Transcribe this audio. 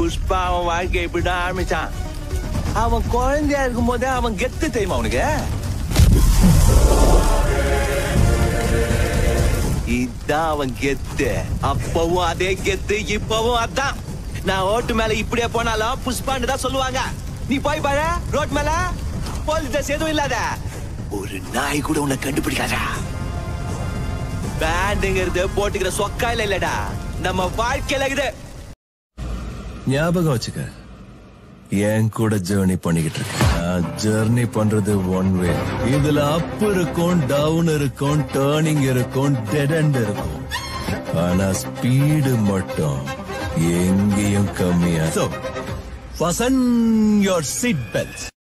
புஷ்பா அவன் வாழ்க்கை இப்படிதான் ஆரம்பிச்சான் அவன் குழந்தையா இருக்கும் போதே அவன் கெத்து தெரியுமா அவனுக்கு இதான் அவன் கெத்து அப்பவும் அதே கெத்து இப்பவும் அதான் நான் ஓட்டு மேல இப்படியே போனாலும் புஷ்பான்னு தான் சொல்லுவாங்க நீ போய் பாரு ரோட் மேல போலீஸ் ட்ரெஸ் எதுவும் இல்லாத ஒரு நாய் கூட உன்னை கண்டுபிடிக்காதா பேண்டுங்கிறது போட்டுக்கிற சொக்காயில இல்லடா நம்ம வாழ்க்கையில இருக்குது ஞாபகம் வச்சுக்க என் கூட ஜேர்னி பண்ணிக்கிட்டு இருக்கேன் ஜேர்னி பண்றது ஒன் வே இதுல அப் இருக்கும் டவுன் இருக்கும் டேர்னிங் இருக்கும் டெட் end இருக்கும் ஆனா ஸ்பீடு மட்டும் எங்கேயும் கம்மியா So, fasten your seat belts.